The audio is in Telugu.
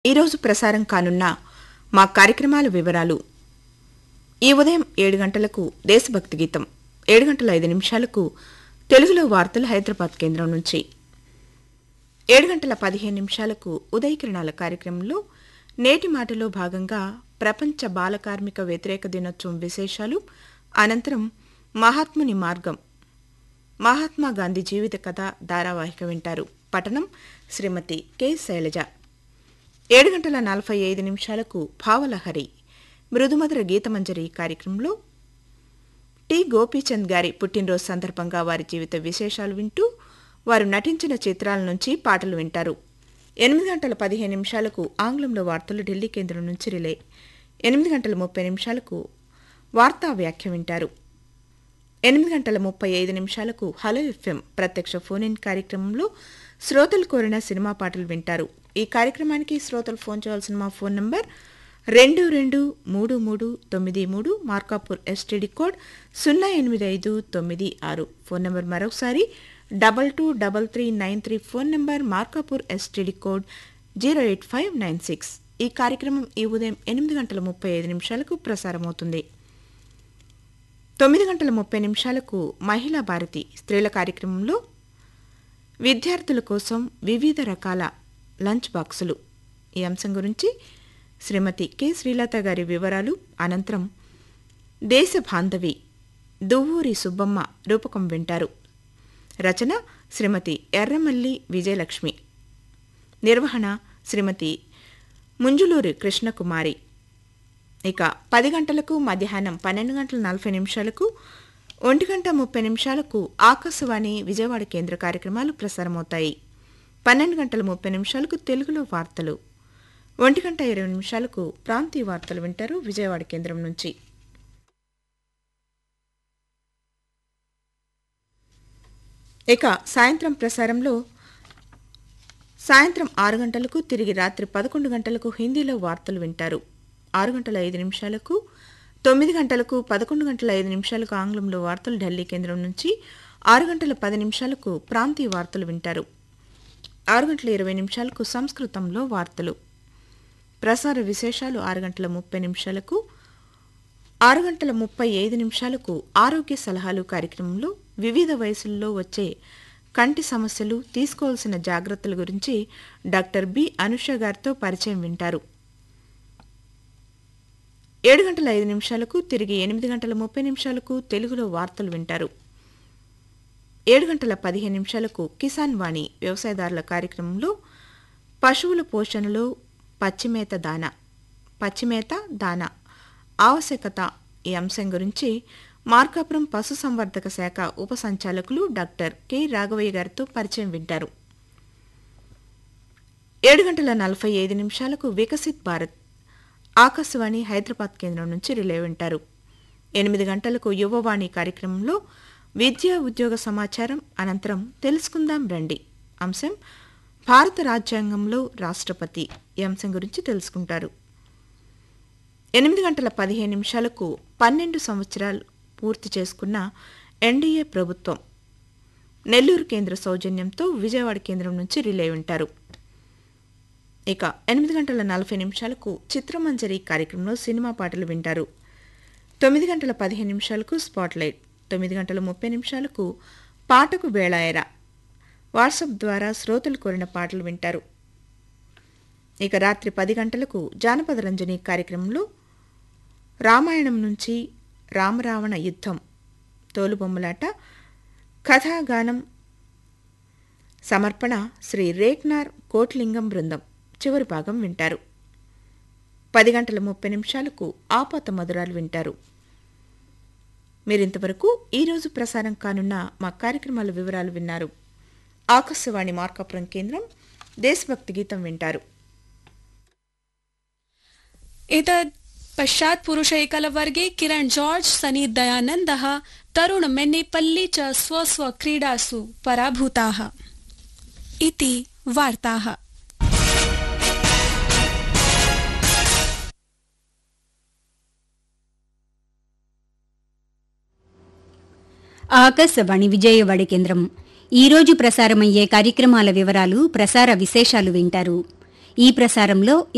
ఈరోజు ప్రసారం కానున్న మా కార్యక్రమాల వివరాలు ఈ ఉదయం ఏడు గంటలకు దేశభక్తి గీతం ఏడు గంటల ఐదు నిమిషాలకు తెలుగులో వార్తలు హైదరాబాద్ కేంద్రం నుంచి ఏడు గంటల పదిహేను నిమిషాలకు ఉదయకిరణాల కార్యక్రమంలో నేటి మాటలో భాగంగా ప్రపంచ బాల కార్మిక వ్యతిరేక దినోత్సవం విశేషాలు అనంతరం మహాత్ముని మార్గం మహాత్మా గాంధీ జీవిత కథ ధారావాహిక వింటారు పఠనం శ్రీమతి కె శైలజ ఏడు గంటల నలభై ఐదు నిమిషాలకు భావలహరి మృదుమధుర గీతమంజరి కార్యక్రమంలో టి గోపీచంద్ గారి పుట్టినరోజు సందర్భంగా వారి జీవిత విశేషాలు వింటూ వారు నటించిన చిత్రాల నుంచి పాటలు వింటారు ఎనిమిది గంటల పదిహేను నిమిషాలకు ఆంగ్లంలో వార్తలు ఢిల్లీ కేంద్రం నుంచి రిలే ఎనిమిది గంటల ముప్పై నిమిషాలకు వార్తా వ్యాఖ్య వింటారు ఎనిమిది గంటల ముప్పై ఐదు నిమిషాలకు హలో ఎఫ్ఎం ప్రత్యక్ష ఫోన్ ఇన్ కార్యక్రమంలో శ్రోతలు కోరిన సినిమా పాటలు వింటారు ఈ కార్యక్రమానికి శ్రోతలు ఫోన్ చేయాల్సిన మా ఫోన్ నంబర్ రెండు రెండు మూడు మూడు తొమ్మిది మూడు మార్కాపూర్ ఎస్టీడీ కోడ్ సున్నా ఎనిమిది ఐదు తొమ్మిది ఆరు ఫోన్ నంబర్ మరొకసారి double two double three nine three phone number Markapur STD code zero eight five nine six ఈ కార్యక్రమం ఈ ఉదయం ఎనిమిది గంటల ముప్పై ఐదు నిమిషాలకు ప్రసారమవుతుంది తొమ్మిది గంటల ముప్పై నిమిషాలకు మహిళా భారతి స్త్రీల కార్యక్రమంలో విద్యార్థుల కోసం వివిధ రకాల లంచ్ బాక్సులు ఈ అంశం గురించి శ్రీమతి కె శ్రీలత గారి వివరాలు అనంతరం దేశ బాంధవి దువ్వూరి సుబ్బమ్మ రూపకం వింటారు రచన శ్రీమతి ఎర్రమల్లి విజయలక్ష్మి నిర్వహణ శ్రీమతి ముంజులూరి కృష్ణకుమారి ఇక పది గంటలకు మధ్యాహ్నం పన్నెండు గంటల నలభై నిమిషాలకు ఒంటి గంట ముప్పై నిమిషాలకు ఆకాశవాణి విజయవాడ కేంద్ర కార్యక్రమాలు ప్రసారమవుతాయి పన్నెండు గంటల ముప్పై నిమిషాలకు తెలుగులో వార్తలు ఒంటి గంట ఇరవై నిమిషాలకు ప్రాంతీయ వార్తలు వింటారు విజయవాడ కేంద్రం నుంచి ఇక సాయంత్రం ప్రసారంలో సాయంత్రం ఆరు గంటలకు తిరిగి రాత్రి పదకొండు గంటలకు హిందీలో వార్తలు వింటారు ఆరు గంటల ఐదు నిమిషాలకు తొమ్మిది గంటలకు పదకొండు గంటల ఐదు నిమిషాలకు ఆంగ్లంలో వార్తలు ఢిల్లీ కేంద్రం నుంచి ఆరు గంటల పది నిమిషాలకు ప్రాంతీయ వార్తలు వింటారు ఆరు గంటల ఇరవై నిమిషాలకు సంస్కృతంలో వార్తలు ప్రసార విశేషాలు ఆరు గంటల ముప్పై నిమిషాలకు ఆరు గంటల ముప్పై ఐదు నిమిషాలకు ఆరోగ్య సలహాలు కార్యక్రమంలో వివిధ వయసుల్లో వచ్చే కంటి సమస్యలు తీసుకోవాల్సిన జాగ్రత్తల గురించి డాక్టర్ బి అనుష గారితో పరిచయం వింటారు ఏడు గంటల ఐదు నిమిషాలకు తిరిగి ఎనిమిది గంటల ముప్పై నిమిషాలకు తెలుగులో వార్తలు వింటారు ఏడు గంటల పదిహేను నిమిషాలకు కిసాన్ వాణి వ్యవసాయదారుల కార్యక్రమంలో పశువుల పోషణలో పచ్చిమేత దాన పచ్చిమేత దాన ఆవశ్యకత ఈ అంశం గురించి మార్కాపురం పశుసంవర్ధక శాఖ ఉప సంచాలకులు డాక్టర్ కె రాఘవయ్య గారితో పరిచయం వింటారు ఏడు గంటల నలభై ఐదు నిమిషాలకు వికసిత్ భారత్ ఆకాశవాణి హైదరాబాద్ కేంద్రం నుంచి రిలే వింటారు ఎనిమిది గంటలకు యువవాణి కార్యక్రమంలో విద్యా ఉద్యోగ సమాచారం అనంతరం తెలుసుకుందాం రండి అంశం భారత రాజ్యాంగంలో రాష్ట్రపతి ఈ అంశం గురించి తెలుసుకుంటారు ఎనిమిది గంటల పదిహేను నిమిషాలకు పన్నెండు సంవత్సరాలు పూర్తి చేసుకున్న ఎన్డీఏ ప్రభుత్వం నెల్లూరు కేంద్ర సౌజన్యంతో విజయవాడ కేంద్రం నుంచి రిలే ఉంటారు ఇక ఎనిమిది గంటల నలభై నిమిషాలకు చిత్రమంజరి కార్యక్రమంలో సినిమా పాటలు వింటారు తొమ్మిది గంటల పదిహేను నిమిషాలకు స్పాట్లైట్ తొమ్మిది గంటల ముప్పై నిమిషాలకు పాటకు వేళాయరా వాట్సాప్ ద్వారా శ్రోతలు కోరిన పాటలు వింటారు ఇక రాత్రి పది గంటలకు జానపద రంజని కార్యక్రమంలో రామాయణం నుంచి రామరావణ యుద్ధం తోలుబొమ్మలాట కథాగానం సమర్పణ శ్రీ రేక్నార్ కోట్లింగం బృందం చివరి భాగం వింటారు పది గంటల ముప్పై నిమిషాలకు ఆపాత మధురాలు వింటారు మీరింతవరకు ఈరోజు ప్రసారం కానున్న మా కార్యక్రమాల వివరాలు విన్నారు ఆకాశవాణి మార్కాపురం కేంద్రం దేశభక్తి గీతం వింటారు एतत् पश्चात् पुरुषैकलवर्गे किरण जॉर्ज सनी दयानन्दः तरुण मेन्नेपल्ली च स्वस्वक्रीडासु पराभूताः इति वार्ताः ఆకాశవాణి విజయవాడ కేంద్రం ఈరోజు ప్రసారమయ్యే కార్యక్రమాల వివరాలు ప్రసార విశేషాలు వింటారు ఈ ప్రసారంలో